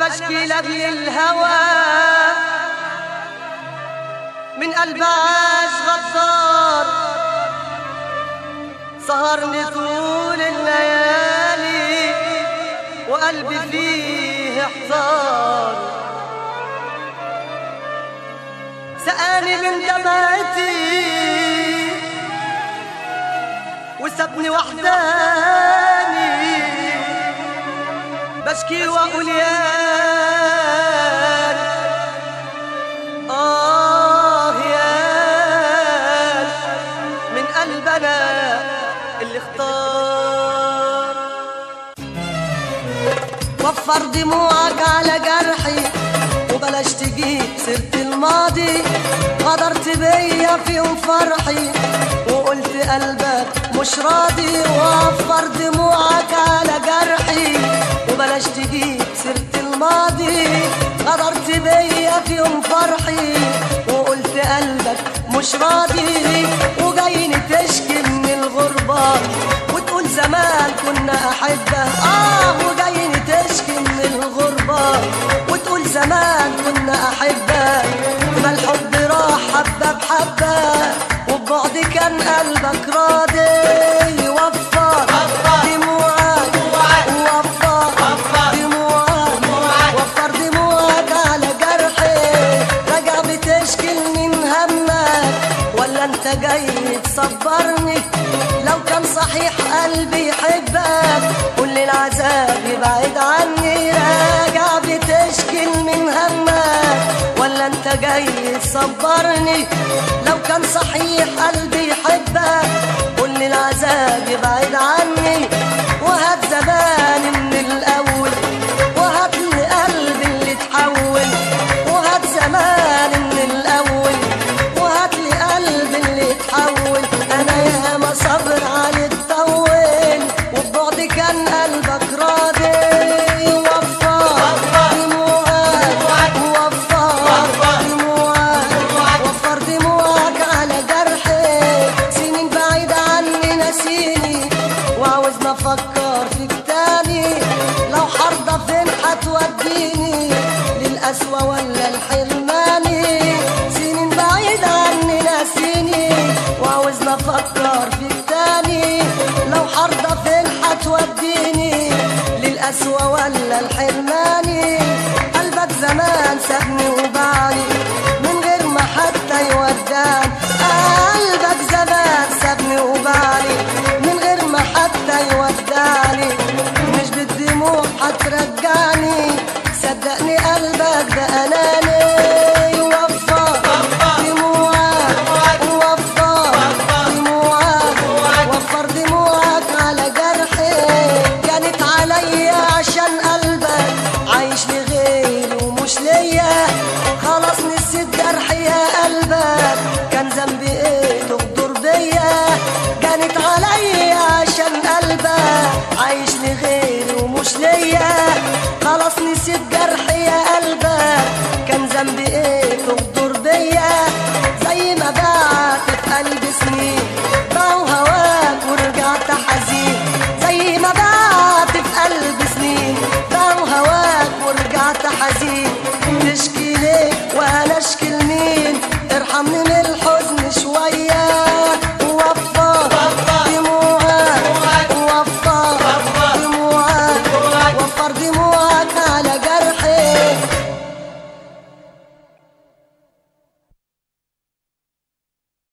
بشكي لاجل الهوى من قلب عاش غدار سهرني طول الليالي وقلبي فيه احتار سقاني من دمعتي وسابني وحداني بشكي واقول يا آه يا من قلبنا اللي اختار وفر دموعك على جرحي وبلاش تجيب سيرة الماضي غدرت بيا في يوم فرحي وقلت قلبك مش راضي وفر دموعك على جرحي وبلاش تجيب سيرة الماضي غدرت بيا في يوم فرحي وقلت قلبك مش راضي وجايني تشكي من الغربة وتقول زمان كنا أحبة آه وجايني تشكي من الغربة وتقول زمان كنا أحبة ما الحب راح حبة بحبة وبعد كان قلبك راضي وفر دموعك وفر دموعك وفر دموعك على جرحي راجع بتشكي من همك ولا انت جاي تصبرني لو كان صحيح قلبي يحبك كل العذاب يبعد عني راجع بتشكي من همك ولا انت جاي تصبرني لو كان صحيح قلبي يحبك كل العذاب يبعد عني وهات زماني من الاول وهات لي قلبي اللي اتحول وهات زماني من الاول وهات لي قلبي اللي اتحول انا ياما صبر عليك طول وبعد كان قلبك راضي وفر دموعك وفر دموعك وفر دموعك على جرحي سنين بعيد عني نسيني وعاوزنا افكر فيك تاني لو حرضة فين هتوديني للقسوة ولا الحرماني سنين بعيد عني ناسيني وعاوزنا افكر فيك تاني لو حرضة فين هتوديني للقسوة ولا الحرماني قلبك زمان سابني وبعني من غير ما حتى يودعني قلبك زمان سابني وبعني من غير ما حتى يودعني مش بالدموع هترجعني صدقني قلبك ده اناني وفر دموعك وفر دموعك وفر دموعك على جرحي كانت عليا عشان قلبك عايش لغيري ومش ليا خلاص نسيت جرحي يا قلبك كان ذنبي ايه تغدر بيا كانت عليا عشان قلبك عايش لغيري ومش ليا خلاص نسيت جرحي يا قلبك كان ذنبي ايه تغدر بيا زي ما بعت في قلبي سنين ضاعوا هواك ورجعت حزين زي ما بعت في قلبي سنين ضاعوا هواك ورجعت حزين تشكي